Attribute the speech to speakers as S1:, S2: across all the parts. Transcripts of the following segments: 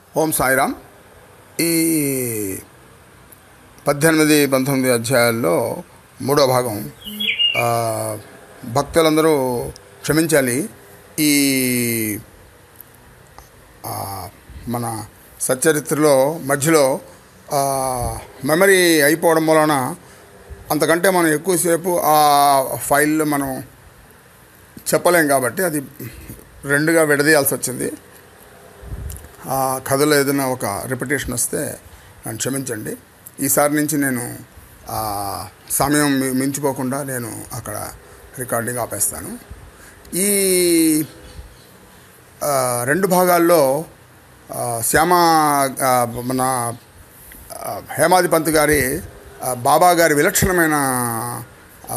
S1: ఓం సాయిరామ్ ఈ పద్దెనిమిది పంతొమ్మిది అధ్యాయాల్లో మూడో భాగం ఆ, భక్తులందరూ క్షమించాలి ఈ ఆ, మన సచ్చరిత్రలో మధ్యలో ఆ, మెమరీ అయిపోవడం వలన అంతకంటే మనం ఎక్కువసేపు ఆ ఫైల్లో మనం చెప్పలేం కాబట్టి అది రెండుగా విడదీయాల్సి వచ్చింది ఆ కథలో ఏదైనా ఒక రిపిటేషన్ వస్తే నన్ను క్షమించండి ఈసారి నుంచి నేను ఆ సమయం మి- మించిపోకుండా నేను అక్కడ రికార్డింగ్ ఆపేస్తాను ఈ ఆ, రెండు భాగాల్లో ఆ, శ్యామ ఆ, మన ఆ, హేమాది పంత్ గారి ఆ, బాబా గారి విలక్షణమైన ఆ,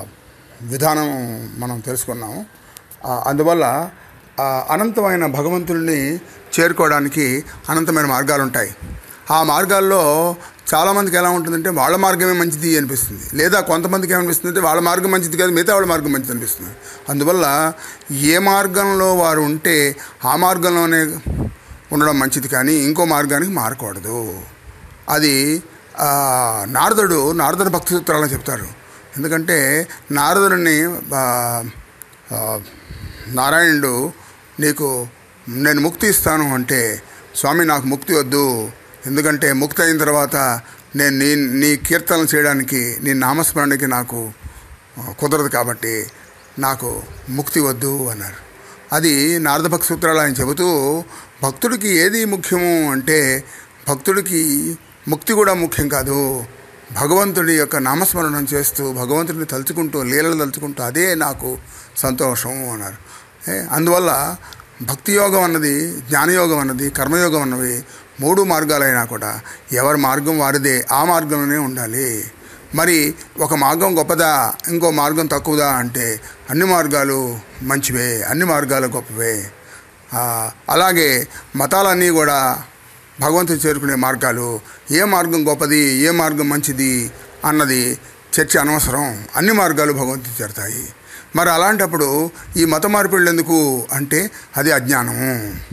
S1: విధానం మనం తెలుసుకున్నాము ఆ, అందువల్ల ఆ, అనంతమైన భగవంతుడిని చేరుకోవడానికి అనంతమైన మార్గాలు ఉంటాయి ఆ మార్గాల్లో చాలామందికి ఎలా ఉంటుందంటే వాళ్ళ మార్గమే మంచిది అనిపిస్తుంది లేదా కొంతమందికి ఏమనిపిస్తుంది అంటే వాళ్ళ మార్గం మంచిది కాదు మిగతా వాళ్ళ మార్గం మంచిది అనిపిస్తుంది అందువల్ల ఏ మార్గంలో వారు ఉంటే ఆ మార్గంలోనే ఉండడం మంచిది కానీ ఇంకో మార్గానికి మారకూడదు అది ఆ, నారదుడు నారదుడు భక్తి సూత్రాలను చెప్తారు ఎందుకంటే నారదుడిని ఆ, ఆ, నారాయణుడు నీకు నేను ముక్తి ఇస్తాను అంటే స్వామి నాకు ముక్తి వద్దు ఎందుకంటే ముక్తి అయిన తర్వాత నేను నీ నీ కీర్తనలు చేయడానికి నీ నామస్మరణకి నాకు ఆ, కుదరదు కాబట్టి నాకు ముక్తి వద్దు అన్నారు అది నారద భక్తి సూత్రాలు ఆయన చెబుతూ భక్తుడికి ఏది ముఖ్యము అంటే భక్తుడికి ముక్తి కూడా ముఖ్యం కాదు భగవంతుడి యొక్క నామస్మరణం చేస్తూ భగవంతుడిని తలుచుకుంటూ లీలలు తలుచుకుంటూ అదే నాకు సంతోషం అన్నారు ఏ, అందువల్ల భక్తి యోగం అన్నది జ్ఞానయోగం అన్నది కర్మయోగం అన్నవి మూడు మార్గాలైనా కూడా ఎవరి మార్గం వారిదే ఆ మార్గంలోనే ఉండాలి మరి ఒక మార్గం గొప్పదా ఇంకో మార్గం తక్కువదా అంటే అన్ని మార్గాలు మంచివే అన్ని మార్గాలు గొప్పవే ఆ, అలాగే మతాలన్నీ కూడా భగవంతుని చేరుకునే మార్గాలు ఏ మార్గం గొప్పది ఏ మార్గం మంచిది అన్నది చర్చ అనవసరం అన్ని మార్గాలు భగవంతుని చేరుతాయి మరి అలాంటప్పుడు ఈ మత మార్పిళ్ళు ఎందుకు అంటే అది అజ్ఞానము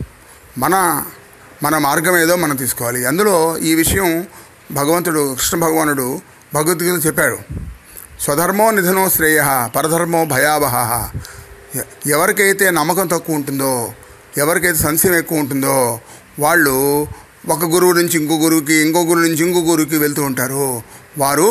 S1: మన మన మార్గం ఏదో మనం తీసుకోవాలి అందులో ఈ విషయం భగవంతుడు కృష్ణ భగవానుడు భగవద్గీత చెప్పాడు స్వధర్మో నిధనో శ్రేయ పరధర్మో భయావహ ఎ- ఎవరికైతే నమ్మకం తక్కువ ఉంటుందో ఎవరికైతే సంశయం ఎక్కువ ఉంటుందో వాళ్ళు ఒక గురువు నుంచి ఇంకో గురువుకి ఇంకో గురువు నుంచి ఇంకో గురువుకి వెళ్తూ ఉంటారు వారు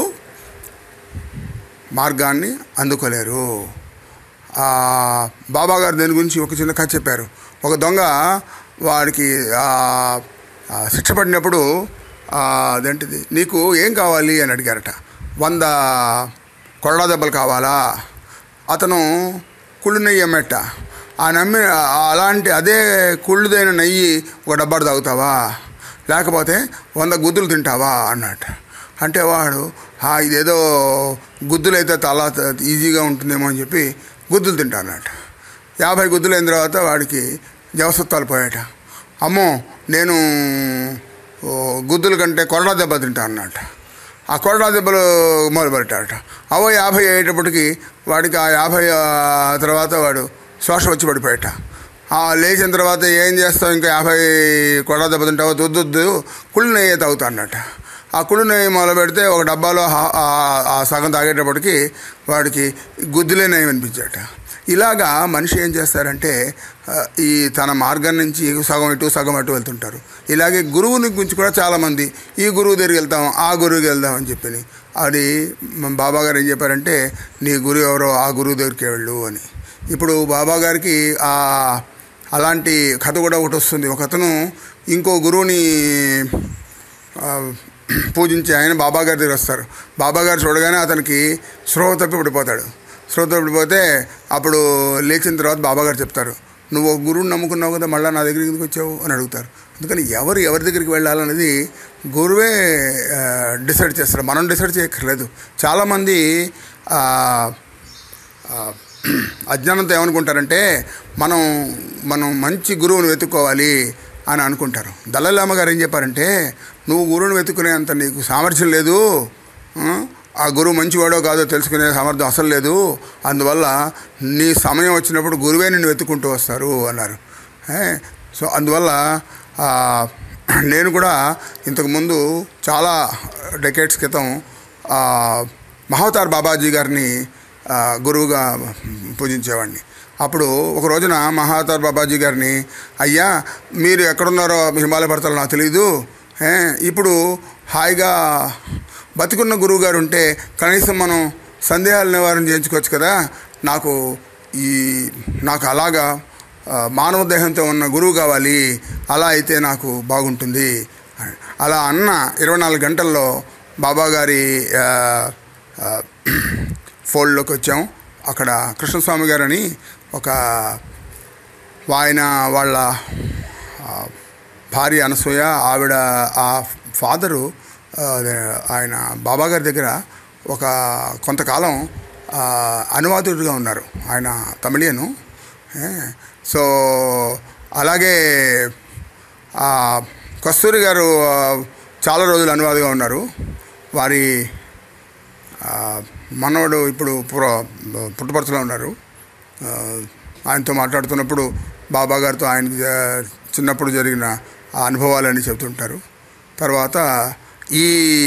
S1: మార్గాన్ని అందుకోలేరు ఆ, బాబా గారు దాని గురించి ఒక చిన్న కథ చెప్పారు ఒక దొంగ వాడికి ఆ, ఆ, శిక్ష పడినప్పుడు ఆ, అదేంటిది నీకు ఏం కావాలి అని అడిగారట వంద కొరడా దెబ్బలు కావాలా అతను కుళ్ళు నెయ్యి అమ్మేట ఆ నమ్మి ఆ- అలాంటి అదే కుళ్ళుదైన నెయ్యి ఒక డబ్బాడు తాగుతావా లేకపోతే వంద గుద్దులు తింటావా అన్నట్ట అంటే వాడు "ఆ, ఇదేదో గుద్దులు అయితే చాలా త- ఈజీగా ఉంటుందేమో అని చెప్పి గుద్దులు తింటా అన్నట్టు యాభై గుద్దులు అయిన తర్వాత వాడికి జవసత్వాలు పోయాట అమ్మో నేను ఓ, గుద్దుల కంటే కొరడా దెబ్బ తింటా అన్నట్టు ఆ కొరడా దెబ్బలు మొదలుపెట్టాడట అవో యాభై అయ్యేటప్పటికి వాడికి ఆ యాభై ఆ, తర్వాత వాడు శ్వాస వచ్చి పడిపోయాట ఆ లేచిన తర్వాత ఏం చేస్తావు ఇంకా యాభై కొరడా దెబ్బ తింటావు వద్దు కుళ్ళు నెయ్యి తాగుతా అన్నట్ట ఆ కుళ్ళు నెయ్యి మొదలు పెడితే ఒక డబ్బాలో హా- ఆ- ఆ సగం తాగేటప్పటికి వాడికి గుద్దులే నెయ్యి అనిపించాట ఇలాగా మనిషి ఏం చేస్తారంటే ఆ, ఈ తన మార్గం నుంచి సగం ఇటు సగం అటు వెళ్తుంటారు ఇలాగే గురువుని గురించి కూడా చాలామంది ఈ గురువు దగ్గరికి వెళ్తాం ఆ గురువుకి వెళ్దాం అని చెప్పి అది మన బాబా గారు ఏం చెప్పారంటే నీ గురువు ఎవరో ఆ గురువు దగ్గరికి వెళ్ళు అని ఇప్పుడు బాబా గారికి ఆ అలాంటి కథ కూడా ఒకటి వస్తుంది ఒక అతను ఇంకో గురువుని ఆ, పూజించి ఆయన బాబా గారి దగ్గర వస్తారు బాబా గారు చూడగానే అతనికి స్రోహ తప్పి పడిపోతాడు స్రోహ తప్పి పడిపోతే అప్పుడు లేచిన తర్వాత బాబా గారు చెప్తారు నువ్వు ఒక గురువుని నమ్ముకున్నావు కదా మళ్ళీ నా దగ్గరికి ఎందుకు వచ్చావు అని అడుగుతారు అందుకని ఎవరు ఎవరి దగ్గరికి వెళ్ళాలనేది గురువే ఆ, డిసైడ్ చేస్తారు మనం డిసైడ్ చేయక్కర్లేదు చాలామంది ఆ, ఆ, అజ్ఞానంతో ఏమనుకుంటారంటే మనం మనం మంచి గురువుని వెతుక్కోవాలి అని అనుకుంటారు దళలామ గారు ఏం చెప్పారంటే నువ్వు గురువుని వెతుక్కునేంత నీకు సామర్థ్యం లేదు ఆ, ఆ గురువు మంచివాడో కాదో తెలుసుకునే సామర్థ్యం అసలు లేదు అందువల్ల నీ సమయం వచ్చినప్పుడు గురువే నిన్ను వెతుక్కుంటూ వస్తారు అన్నారు ఏ, సో అందువల్ల ఆ, నేను కూడా ఇంతకుముందు చాలా డెకేట్స్ క్రితం ఆ, మహావతార్ బాబాజీ గారిని ఆ, గురువుగా పూజించేవాడిని అప్పుడు ఒక రోజున మహావతార్ బాబాజీ గారిని అయ్యా మీరు ఎక్కడున్నారో హిమాలయ పర్వతాలు నాకు తెలియదు ఏ, ఇప్పుడు హాయిగా బతికున్న గురువు గారు ఉంటే కనీసం మనం సందేహాల నివారణ చేయించుకోవచ్చు కదా నాకు ఈ నాకు అలాగా ఆ, మానవ దేహంతో ఉన్న గురువు కావాలి అలా అయితే నాకు బాగుంటుంది అలా అన్న ఇరవై నాలుగు గంటల్లో బాబా గారి ఆ, ఆ, ఫోల్డ్లోకి వచ్చాం అక్కడ కృష్ణస్వామి గారని ఒక ఆయన వాళ్ళ ఆ, భార్య అనసూయ ఆవిడ ఆ ఫాదరు ఆ, ఆయన బాబా గారి దగ్గర ఒక కొంతకాలం ఆ, అనువాదుడిగా ఉన్నారు ఆయన తమిళియను ఏ, సో అలాగే ఆ, కస్తూరి గారు ఆ, చాలా రోజులు అనువాదుగా ఉన్నారు వారి ఆ, మనవడు ఇప్పుడు పుర పుట్టపర్తిలో ఉన్నారు ఆ, ఆయనతో మాట్లాడుతున్నప్పుడు బాబా గారితో ఆయనకి జ- చిన్నప్పుడు జరిగిన ఆ అనుభవాలన్నీ చెబుతుంటారు తర్వాత ఈ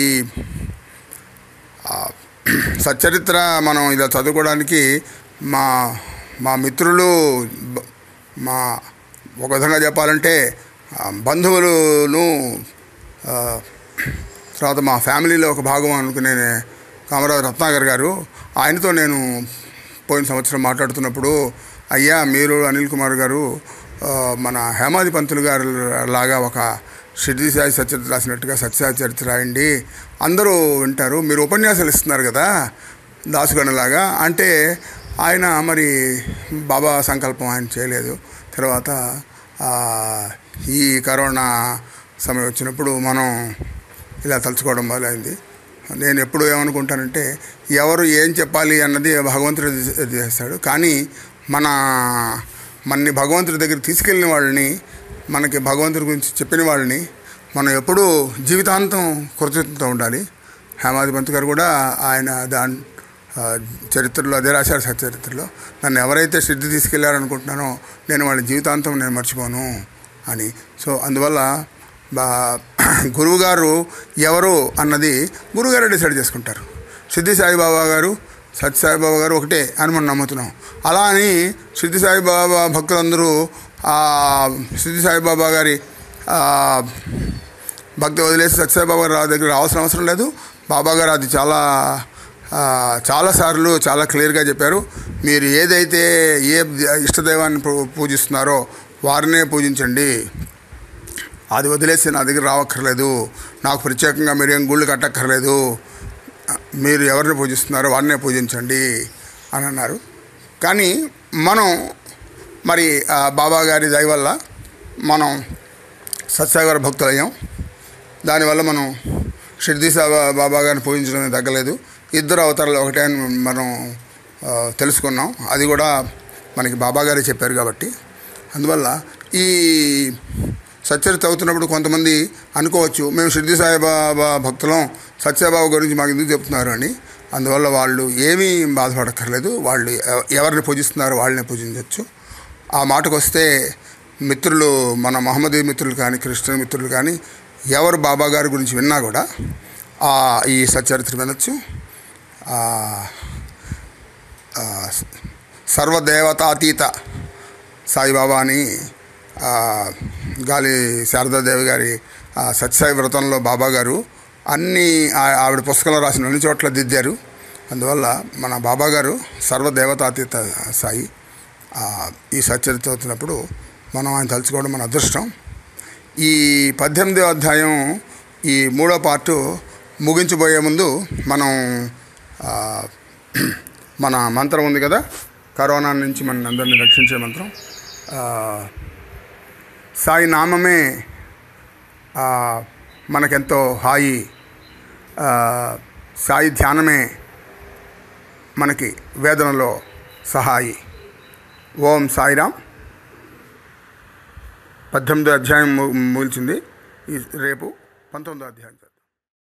S1: ఆ, సచ్చరిత్ర మనం ఇలా చదువుకోవడానికి మా మా మిత్రులు బ- మా ఒక విధంగా చెప్పాలంటే ఆ, బంధువులను ఆ, తర్వాత మా ఫ్యామిలీలో ఒక భాగం అనుకునే కామరాజు రత్నాకర్ గారు ఆయనతో నేను పోయిన సంవత్సరం మాట్లాడుతున్నప్పుడు అయ్యా మీరు అనిల్ కుమార్ గారు ఆ, మన హేమాది పంతులు గారు లాగా ఒక షిర్డీ సాయి సచరిత్ర రాసినట్టుగా సత్యసాయి చరిత్ర రాయండి అందరూ వింటారు మీరు ఉపన్యాసాలు ఇస్తున్నారు కదా దాసుగణలాగా అంటే ఆయన మరి బాబా సంకల్పం ఆయన చేయలేదు తర్వాత ఆ, ఈ కరోనా సమయం వచ్చినప్పుడు మనం ఇలా తలుచుకోవడం మొదలైంది నేను ఎప్పుడు ఏమనుకుంటానంటే ఎవరు ఏం చెప్పాలి అన్నది భగవంతుడు ఇది చేస్తాడు కానీ మన మనని భగవంతుడి దగ్గర తీసుకెళ్ళిన వాళ్ళని మనకి భగవంతుడి గురించి చెప్పిన వాళ్ళని మనం ఎప్పుడూ జీవితాంతం కృతజ్ఞతతో ఉండాలి హేమాది పంత్ గారు కూడా ఆయన దాని ఆ, చరిత్రలో అదే రాశారు సచరిత్రలో నన్ను ఎవరైతే సిద్ధి తీసుకెళ్లారనుకుంటున్నానో నేను వాళ్ళ జీవితాంతం నేను మర్చిపోను అని సో అందువల్ల బా గురువుగారు ఎవరు అన్నది గురువుగారే డిసైడ్ చేసుకుంటారు సిద్ధి సాయిబాబా గారు సత్య సాయిబాబా గారు ఒకటే అని మనం నమ్ముతున్నాం అలా అని సిద్ధి సాయిబాబా భక్తులందరూ ఆ సిద్ధి సాయిబాబా గారి ఆ, భక్తి వదిలేసి సత్యసాయిబాబా గారి దగ్గర రావాల్సిన అవసరం లేదు బాబా గారు అది చాలా ఆ, చాలాసార్లు చాలా క్లియర్గా చెప్పారు మీరు ఏదైతే ఏ ఇష్టదైవాన్ని పూ- పూజిస్తున్నారో వారినే పూజించండి అది వదిలేసి నా దగ్గర రావక్కర్లేదు నాకు ప్రత్యేకంగా మీరు ఏం గుళ్ళు కట్టక్కర్లేదు మీరు ఎవరిని పూజిస్తున్నారో వారినే పూజించండి అని అన్నారు కానీ మనం మరి ఆ బాబా గారి దయ వల్ల మనం సత్సాగర భక్తులయ్యాం దానివల్ల మనం షిర్దీ సాబా బాబా గారిని పూజించడం తగ్గలేదు ఇద్దరు అవతారాలు ఒకటే అని మనం ఆ, తెలుసుకున్నాం అది కూడా మనకి బాబా గారే చెప్పారు కాబట్టి అందువల్ల ఈ సచ్చరిత అవుతున్నప్పుడు కొంతమంది అనుకోవచ్చు మేము షిర్దీ సాయిబాబా భక్తులం సత్యబాబా గురించి మాకు ఎందుకు చెప్తున్నారు అని అందువల్ల వాళ్ళు ఏమీ బాధపడక్కర్లేదు వాళ్ళు ఎవ- ఎవరిని పూజిస్తున్నారో వాళ్ళని పూజించవచ్చు ఆ మాటకు వస్తే మిత్రులు మన మహమ్మదీ మిత్రులు కానీ క్రిస్టియన్ మిత్రులు కానీ ఎవరు బాబా గారి గురించి విన్నా కూడా ఆ ఈ సచ్చరిత్ర వినొచ్చు ఆ, ఆ, సర్వదేవతాతీత సాయిబాబా అని ఆ, గాలి శారదాదేవి గారి ఆ, సత్యసాయి వ్రతంలో బాబా గారు అన్ని ఆ- ఆవిడ పుస్తకంలో రాసిన అన్ని చోట్ల దిద్దారు అందువల్ల మన బాబా గారు సర్వదేవతాతీత సాయి ఆ, ఈ సచ్చరిత్ర అవుతున్నప్పుడు మనం ఆయన తలుచుకోవడం మన అదృష్టం ఈ పద్దెనిమిదో అధ్యాయం ఈ మూడో పార్టు ముగించబోయే ముందు మనం ఆ, మన మంత్రం ఉంది కదా కరోనా నుంచి మన అందరిని రక్షించే మంత్రం ఆ, సాయి నామమే ఆ, మనకెంతో హాయి ఆ, సాయి ధ్యానమే మనకి వేదనలో సహాయి ఓం సాయిరామ్ పద్దెనిమిదో అధ్యాయం ము- ముగిల్చింది ఈ రేపు పంతొమ్మిదో అధ్యాయం